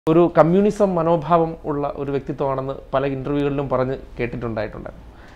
ഒരു കമ്മ്യൂണിസം മനോഭാവം ഉള്ള ഒരു വ്യക്തിത്വമാണെന്ന് പല ഇൻ്റർവ്യൂകളിലും പറഞ്ഞ് കേട്ടിട്ടുണ്ടായിട്ടുണ്ട്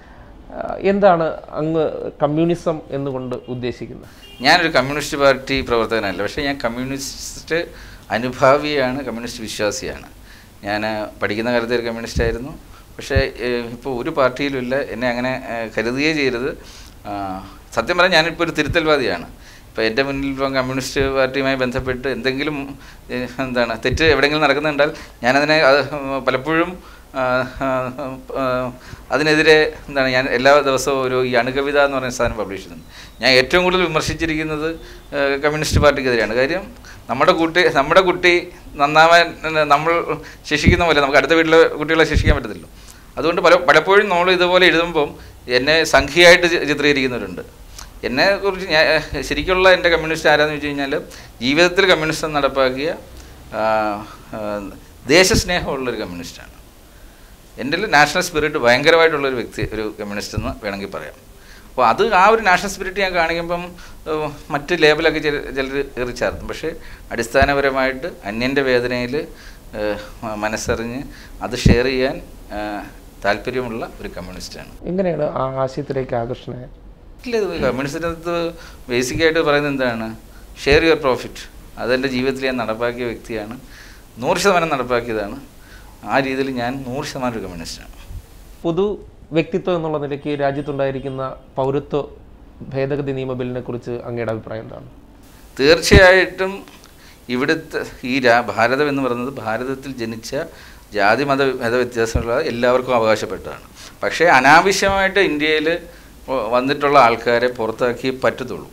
ആ, എന്താണ് അങ്ങ് കമ്മ്യൂണിസം എന്നുകൊണ്ട് ഉദ്ദേശിക്കുന്നത് ഞാനൊരു കമ്മ്യൂണിസ്റ്റ് പാർട്ടി പ്രവർത്തകനല്ല പക്ഷേ ഞാൻ കമ്മ്യൂണിസ്റ്റ് അനുഭാവിയാണ് കമ്മ്യൂണിസ്റ്റ് വിശ്വാസിയാണ് ഞാൻ പഠിക്കുന്ന കാലത്ത് ഒരു കമ്മ്യൂണിസ്റ്റ് ആയിരുന്നു പക്ഷേ ഇപ്പോൾ ഒരു പാർട്ടിയിലുമില്ല എന്നെ അങ്ങനെ ഏഹ്, കരുതുകയേ ചെയ്യരുത് ആ, സത്യം പറഞ്ഞാൽ ഞാനിപ്പോൾ ഒരു തിരുത്തൽവാദിയാണ് ഇപ്പോൾ എൻ്റെ മുന്നിൽ ഇപ്പം കമ്മ്യൂണിസ്റ്റ് പാർട്ടിയുമായി ബന്ധപ്പെട്ട് എന്തെങ്കിലും ഏഹ്, എന്താണ് തെറ്റ് എവിടെയെങ്കിലും നടക്കുന്നുണ്ടാൽ ഞാനതിനെ അത് പലപ്പോഴും ആ, ആ, ആ, അതിനെതിരെ എന്താണ് ഞാൻ എല്ലാ ദിവസവും ഒരു ഈ അണുകവിത എന്ന് പറയുന്ന സാധനം പബ്ലിഷ് ചെയ്യുന്നുണ്ട് ഞാൻ ഏറ്റവും കൂടുതൽ വിമർശിച്ചിരിക്കുന്നത് ആ, കമ്മ്യൂണിസ്റ്റ് പാർട്ടിക്കെതിരെയാണ് കാര്യം നമ്മുടെ കുട്ടി നമ്മുടെ കുട്ടി നന്നാവാൻ നമ്മൾ ശിക്ഷിക്കുന്ന പോലെ നമുക്ക് അടുത്ത വീട്ടിലെ കുട്ടികളെ ശിക്ഷിക്കാൻ പറ്റത്തില്ല അതുകൊണ്ട് പല പലപ്പോഴും നമ്മൾ ഇതുപോലെ എഴുതുമ്പം എന്നെ സംഖ്യയായിട്ട് ചി- ചിത്രീകരിക്കുന്നവരുണ്ട് എന്നെ കുറിച്ച് ഞാൻ ശരിക്കുള്ള എൻ്റെ കമ്മ്യൂണിസ്റ്റ് ആരാന്ന് വെച്ച് കഴിഞ്ഞാൽ ജീവിതത്തിൽ കമ്മ്യൂണിസം നടപ്പാക്കിയ ആ, ആ, ദേശസ്നേഹമുള്ളൊരു കമ്മ്യൂണിസ്റ്റാണ് എൻ്റെ നാഷണൽ സ്പിരിറ്റ് ഭയങ്കരമായിട്ടുള്ള ഒരു വ്യക്തി ഒരു കമ്മ്യൂണിസ്റ്റ് എന്ന് വേണമെങ്കിൽ പറയാം അപ്പോൾ അത് ആ ഒരു നാഷണൽ സ്പിരിറ്റ് ഞാൻ കാണിക്കുമ്പം ഏഹ്, മറ്റ് ലേബലൊക്കെ ചിലർ എറിച്ചാർത്തും പക്ഷേ അടിസ്ഥാനപരമായിട്ട് അന്യൻ്റെ വേദനയിൽ മനസ്സറിഞ്ഞ് അത് ഷെയർ ചെയ്യാൻ ഏഹ്, താല്പര്യമുള്ള ഒരു കമ്മ്യൂണിസ്റ്റാണ് എങ്ങനെയാണ് ആ ആശയത്തിലേക്ക് ആകർഷണമായത് ഇല്ല ഇത് കമ്മ്യൂണിസ്റ്റിനകത്ത് ബേസിക്കായിട്ട് പറയുന്നത് എന്താണ് ഷെയർ യുവർ പ്രോഫിറ്റ് അതെൻ്റെ ജീവിതത്തിൽ ഞാൻ നടപ്പാക്കിയ വ്യക്തിയാണ് നൂറ് ശതമാനം നടപ്പാക്കിയതാണ് ആ രീതിയിൽ ഞാൻ നൂറ് ശതമാനം ഒരു കമ്മ്യൂണിസ്റ്റാണ് പൊതു വ്യക്തിത്വം എന്നുള്ള നിലയ്ക്ക് രാജ്യത്തുണ്ടായിരിക്കുന്ന പൗരത്വ ഭേദഗതി നിയമ ബില്ലിനെ കുറിച്ച് അങ്ങയുടെ അഭിപ്രായം എന്താണ് തീർച്ചയായിട്ടും ഇവിടുത്തെ ഈ രാ ഭാരതം എന്ന് പറയുന്നത് ഭാരതത്തിൽ ജനിച്ച ജാതി മത മത വ്യത്യാസമുള്ള എല്ലാവർക്കും അവകാശപ്പെട്ടതാണ് പക്ഷേ അനാവശ്യമായിട്ട് ഇന്ത്യയിൽ വന്നിട്ടുള്ള ആൾക്കാരെ പുറത്താക്കി പറ്റത്തുള്ളൂ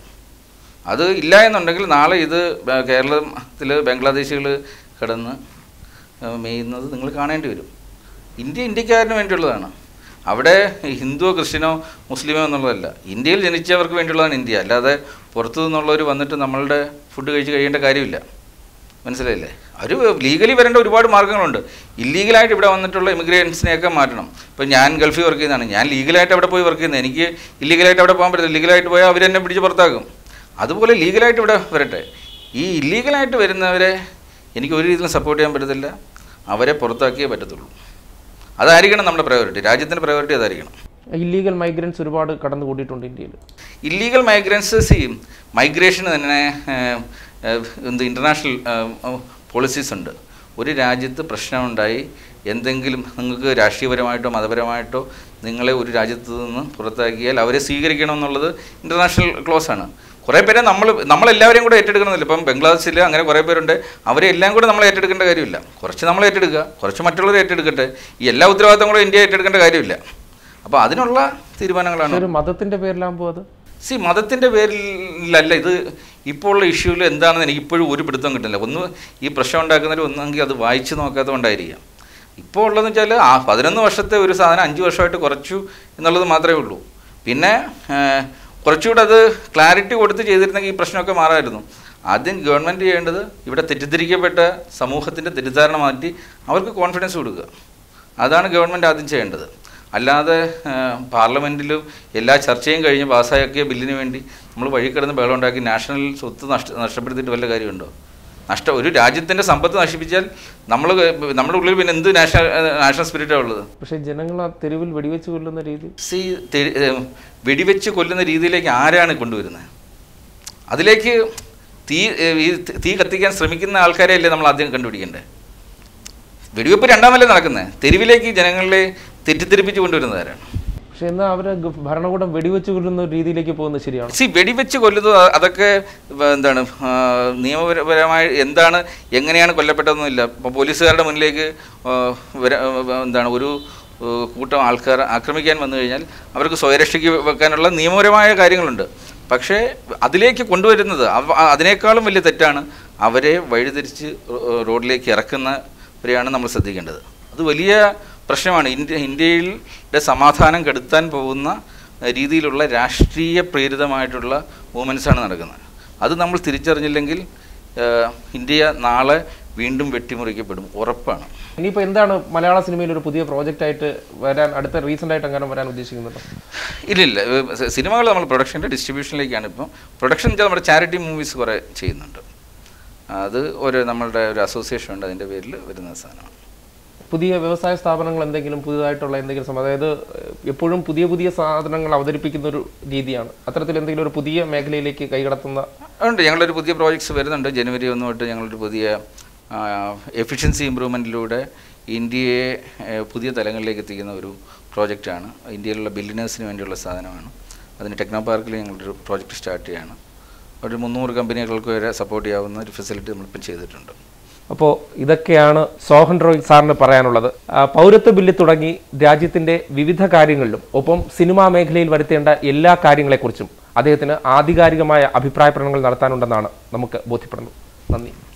അത് ഇല്ല എന്നുണ്ടെങ്കിൽ നാളെ ഇത് ബ- കേരളത്തിൽ ബംഗ്ലാദേശികൾ കിടന്ന് ഏഹ് മേയുന്നത് നിങ്ങൾ കാണേണ്ടി വരും ഇന്ത്യ ഇന്ത്യക്കാരന് വേണ്ടിയുള്ളതാണ് അവിടെ ഹിന്ദുവോ ക്രിസ്ത്യനോ മുസ്ലിമോ എന്നുള്ളതല്ല ഇന്ത്യയിൽ ജനിച്ചവർക്ക് വേണ്ടിയുള്ളതാണ് ഇന്ത്യ അല്ലാതെ പുറത്തു നിന്നുള്ളവർ വന്നിട്ട് നമ്മളുടെ ഫുഡ് കഴിച്ച് കഴിയേണ്ട കാര്യമില്ല മനസ്സിലായില്ലേ അവർ ലീഗലി വരേണ്ട ഒരുപാട് മാർഗ്ഗങ്ങളുണ്ട് ഇല്ലീഗലായിട്ട് ഇവിടെ വന്നിട്ടുള്ള ഇമിഗ്രേറ്റ്സിനെയൊക്കെ മാറ്റണം ഇപ്പോൾ ഞാൻ ഗൾഫിൽ വർക്ക് ചെയ്യുന്നതാണ് ഞാൻ ലീഗലായിട്ട് അവിടെ പോയി വർക്ക് ചെയ്യുന്നത് എനിക്ക് ഇല്ലീഗലായിട്ട് അവിടെ പോകാൻ പറ്റില്ല ലീഗലായിട്ട് പോയാൽ അവരെന്നെ പിടിച്ച് പുറത്താക്കും അതുപോലെ ലീഗലായിട്ട് ഇവിടെ വരട്ടെ ഈ ഇല്ലീഗലായിട്ട് വരുന്നവരെ എനിക്ക് ഒരു രീതിയിലും സപ്പോർട്ട് ചെയ്യാൻ പറ്റത്തില്ല അവരെ പുറത്താക്കിയേ പറ്റത്തുള്ളൂ അതായിരിക്കണം നമ്മുടെ പ്രയോറിറ്റി രാജ്യത്തിൻ്റെ പ്രയോറിറ്റി അതായിരിക്കണം ഇല്ലീഗൽ മൈഗ്രൻസ് ഒരുപാട് കടന്നു കൂടിയിട്ടുണ്ട് ഇന്ത്യയിൽ ഇല്ലീഗൽ മൈഗ്രൻസ് സി മൈഗ്രേഷന് തന്നെ ഏഹ്, ഏഹ്, എന്ത് ഇൻ്റർനാഷണൽ പോളിസീസ് ഉണ്ട് ഒരു രാജ്യത്ത് പ്രശ്നമുണ്ടായി എന്തെങ്കിലും നിങ്ങൾക്ക് രാഷ്ട്രീയപരമായിട്ടോ മതപരമായിട്ടോ നിങ്ങളെ ഒരു രാജ്യത്ത് നിന്ന് പുറത്താക്കിയാൽ അവരെ സ്വീകരിക്കണം എന്നുള്ളത് ഇൻ്റർനാഷണൽ ക്ലോസ് ആണ് കുറേ പേരെ നമ്മൾ നമ്മളെല്ലാവരെയും കൂടെ ഏറ്റെടുക്കണമെന്നില്ല ഇപ്പം ബംഗ്ലാദേശിൽ അങ്ങനെ കുറേ പേരുണ്ട് അവരെ എല്ലാം കൂടെ നമ്മൾ ഏറ്റെടുക്കേണ്ട കാര്യമില്ല കുറച്ച് നമ്മൾ ഏറ്റെടുക്കുക കുറച്ച് മറ്റുള്ളവർ ഏറ്റെടുക്കട്ടെ ഈ എല്ലാ ഉത്തരവാദിത്തം കൂടെ ഇന്ത്യ ഏറ്റെടുക്കേണ്ട കാര്യമില്ല അപ്പോൾ അതിനുള്ള തീരുമാനങ്ങളാണ് ഒരു മതത്തിന്റെ പേരിലാകുമ്പോൾ അത് സി മതത്തിൻ്റെ പേരിലല്ല ഇത് ഇപ്പോൾ ഉള്ള ഇഷ്യൂവിൽ എന്താണെന്ന് എനിക്ക് ഇപ്പോഴും ഒരു പിടുത്തം കിട്ടുന്നില്ല ഒന്ന് ഈ പ്രശ്നം ഉണ്ടാക്കുന്നതിൽ ഒന്നെങ്കിൽ അത് വായിച്ച് നോക്കാത്തതുകൊണ്ടായിരിക്കാം ഇപ്പോൾ ഉള്ളതെന്ന് വെച്ചാൽ ആ പതിനൊന്ന് വർഷത്തെ ഒരു സാധനം അഞ്ച് വർഷമായിട്ട് കുറച്ചു എന്നുള്ളത് മാത്രമേ ഉള്ളൂ പിന്നെ ഏഹ്, കുറച്ചുകൂടെ അത് ക്ലാരിറ്റി കൊടുത്ത് ചെയ്തിരുന്നെങ്കിൽ ഈ പ്രശ്നമൊക്കെ മാറാമായിരുന്നു ആദ്യം ഗവൺമെൻറ് ചെയ്യേണ്ടത് ഇവിടെ തെറ്റിദ്ധരിക്കപ്പെട്ട സമൂഹത്തിൻ്റെ തെറ്റിദ്ധാരണ മാറ്റി അവർക്ക് കോൺഫിഡൻസ് കൊടുക്കുക അതാണ് ഗവൺമെൻറ് ആദ്യം ചെയ്യേണ്ടത് അല്ലാതെ പാർലമെൻറ്റിലും എല്ലാ ചർച്ചയും കഴിഞ്ഞ് പാസ്സാക്കിയ ബില്ലിന് വേണ്ടി നമ്മൾ വഴി കിടന്ന് ബഹളം ഉണ്ടാക്കി നാഷണൽ സ്വത്ത് നഷ്ട നഷ്ടപ്പെടുത്തിയിട്ട് വല്ല കാര്യമുണ്ടോ നഷ്ടം ഒരു രാജ്യത്തിൻ്റെ സമ്പത്ത് നശിപ്പിച്ചാൽ നമ്മൾ നമ്മുടെ ഉള്ളിൽ പിന്നെ എന്ത് നാഷണൽ നാഷണൽ സ്പിരിറ്റാണ് ഉള്ളത് പക്ഷേ ജനങ്ങൾ ആ തെരുവിൽ വെടിവെച്ച് കൊല്ലുന്ന രീതി സി തെ- ഏ, വെടിവെച്ച് കൊല്ലുന്ന രീതിയിലേക്ക് ആരാണ് കൊണ്ടുവരുന്നത് അതിലേക്ക് തീ ഏ, ഈ തീ കത്തിക്കാൻ ശ്രമിക്കുന്ന ആൾക്കാരെയല്ലേ നമ്മൾ ആദ്യം കണ്ടുപിടിക്കേണ്ടത് വെടിവെപ്പ് രണ്ടാമല്ലേ നടക്കുന്നത് തെരുവിലേക്ക് ജനങ്ങളെ തെറ്റിദ്ധരിപ്പിച്ച് കൊണ്ടുവരുന്നത് ആരാണ് പക്ഷെ എന്നാൽ അവർ ഭരണകൂടം വെടിവെച്ച് കൊല്ലുന്ന ഒരു രീതിയിലേക്ക് പോകുന്നത് ശരിയാണ് സി വെടിവെച്ച് കൊല്ലുന്നത് അ- അതൊക്കെ വ- എന്താണ് ആ, നിയമപരമായി എന്താണ് എങ്ങനെയാണ് കൊല്ലപ്പെട്ടതെന്നില്ല ഇപ്പോൾ പോലീസുകാരുടെ മുന്നിലേക്ക് ആ, വര- ആ, എന്താണ് ഒരു ആ, കൂട്ടം ആൾക്കാർ ആക്രമിക്കാൻ വന്നു കഴിഞ്ഞാൽ അവർക്ക് സ്വയരക്ഷയ്ക്ക് വെക്കാനുള്ള നിയമപരമായ കാര്യങ്ങളുണ്ട് പക്ഷേ അതിലേക്ക് കൊണ്ടുവരുന്നത് അവ- അതിനേക്കാളും വലിയ തെറ്റാണ് അവരെ വഴിതിരിച്ച് റോ- റോഡിലേക്ക് ഇറക്കുന്നവരെയാണ് നമ്മൾ ശ്രദ്ധിക്കേണ്ടത് അത് വലിയ പ്രശ്നമാണ് ഇന്ത്യ ഇന്ത്യയിലെ സമാധാനം കെടുത്താൻ പോകുന്ന രീതിയിലുള്ള രാഷ്ട്രീയ പ്രേരിതമായിട്ടുള്ള മൂവ്മെൻറ്റ്സാണ് നടക്കുന്നത് അത് നമ്മൾ തിരിച്ചറിഞ്ഞില്ലെങ്കിൽ ഏഹ്, ഇന്ത്യ നാളെ വീണ്ടും വെട്ടിമുറിക്കപ്പെടും ഉറപ്പാണ് ഇനിയിപ്പോൾ എന്താണ് മലയാള സിനിമയിൽ ഒരു പുതിയ പ്രോജക്റ്റ് ആയിട്ട് വരാൻ അടുത്ത റീസെൻ്റ് ആയിട്ട് അങ്ങനെ വരാൻ ഉദ്ദേശിക്കുന്നുണ്ടോ ഇല്ലില്ല ഏഹ്, സിനിമകൾ നമ്മൾ പ്രൊഡക്ഷൻ്റെ ഡിസ്ട്രിബ്യൂഷനിലേക്കാണ് ഇപ്പോൾ പ്രൊഡക്ഷൻ വെച്ചാൽ നമ്മുടെ ചാരിറ്റി മൂവീസ് കുറേ ചെയ്യുന്നുണ്ട് അത് ഒരു നമ്മളുടെ ഒരു അസോസിയേഷൻ ഉണ്ട് അതിൻ്റെ പേരിൽ വരുന്ന സാധനമാണ് പുതിയ വ്യവസായ സ്ഥാപനങ്ങൾ എന്തെങ്കിലും പുതിയതായിട്ടുള്ള എന്തെങ്കിലും സം- അതായത് ഏഹ്, എപ്പോഴും പുതിയ പുതിയ സാധനങ്ങൾ അവതരിപ്പിക്കുന്ന ഒരു രീതിയാണ് അത്തരത്തിൽ എന്തെങ്കിലും ഒരു പുതിയ മേഖലയിലേക്ക് കൈകടത്തുന്ന ഉണ്ട് ഞങ്ങളൊരു പുതിയ പ്രോജക്ട്സ് വരുന്നുണ്ട് ജനുവരി ഒന്ന് തൊട്ട് ഞങ്ങളൊരു പുതിയ എഫിഷ്യൻസി ഇമ്പ്രൂവ്മെൻറ്റിലൂടെ ഇന്ത്യയെ ആ, പുതിയ തലങ്ങളിലേക്ക് എത്തിക്കുന്ന ഒരു പ്രോജക്റ്റാണ് ഇന്ത്യയിലുള്ള ബില്ലിനേഴ്സിന് വേണ്ടിയുള്ള സാധനമാണ് അതിന് ടെക്നോ പാർക്കിൽ ഞങ്ങളൊരു പ്രോജക്റ്റ് സ്റ്റാർട്ട് ചെയ്യാണ് ഒരു മുന്നൂറ് കമ്പനികൾക്ക് വരെ സപ്പോർട്ട് ചെയ്യാവുന്ന ഒരു ഫെസിലിറ്റി നമ്മളിപ്പം ചെയ്തിട്ടുണ്ട് അപ്പോൾ ഇതൊക്കെയാണ് സോഹൻ റോയ് സാറിന് പറയാനുള്ളത് ആ, പൗരത്വ ബില്ല് തുടങ്ങി രാജ്യത്തിന്റെ വിവിധ കാര്യങ്ങളിലും ഒപ്പം സിനിമാ മേഖലയിൽ വരുത്തേണ്ട എല്ലാ കാര്യങ്ങളെക്കുറിച്ചും അദ്ദേഹത്തിന് ആധികാരികമായ അഭിപ്രായ പ്രകടനങ്ങൾ നടത്താനുണ്ടെന്നാണ് നമുക്ക് ബോധ്യപ്പെടുന്നത് നന്ദി